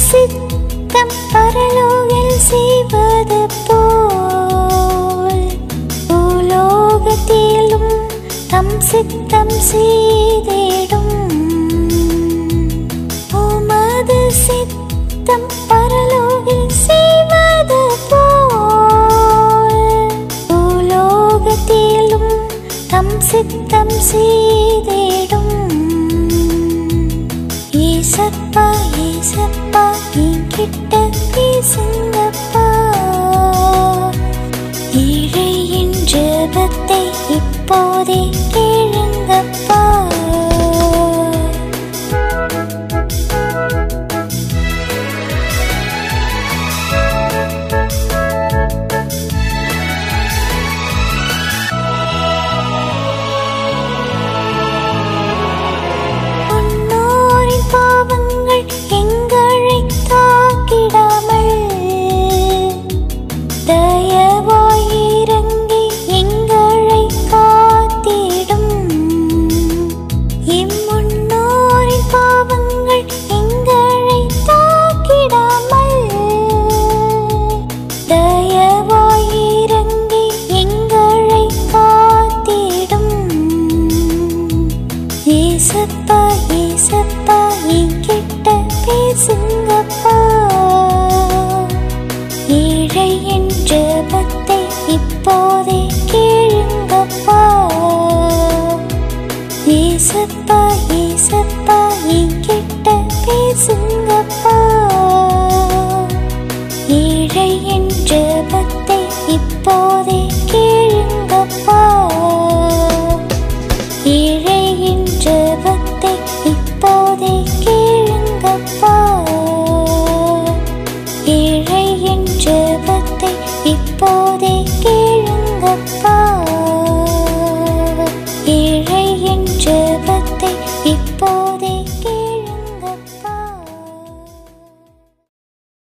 சித்தம் பரலோகில் செய்வது போல் பூலோகத்திலும் தம் சித்தம் செய்திடும் உமது சித்தம் பரலோகில் செய்வது போல் பூலோகத்திலும் தம் சித்தம் செய்திடும் ஏசப்பா ஏசப்பா என்கிட்ட பேசுங்கப்பா ஏழையின் ஜெபத்தை இப்போதே கேளுங்கப்பா முன்னோரின் பாவங்கள் எங்களை தாக்கிடாமல் தயவாய் இறங்கி எங்களை காத்திடும் இம்முன்னோரின் பாவங்கள் எங்களை தாக்கிடாமல் தயவாய் இறங்கி எங்களை காத்திடும் ஏசப்பா ஏசப்பா என்கிட்ட பேசுங்கப்பா ஏழையின் ஜெபத்தை இப்போதே கேளுங்கப்பா ஏசப்பா ஏசப்பா என்கிட்ட பேசுங்கப்பா ஏழையின் ஜெபத்தை இப்போதே கேளுங்கப்பா ஏழையின் ஜெபத்தை இப்போதே கேளுங்கப்பா ஏழையின் ஜெபத்தை இப்போதே கேளுங்கப்பா ஏழையின் ஜெபத்தை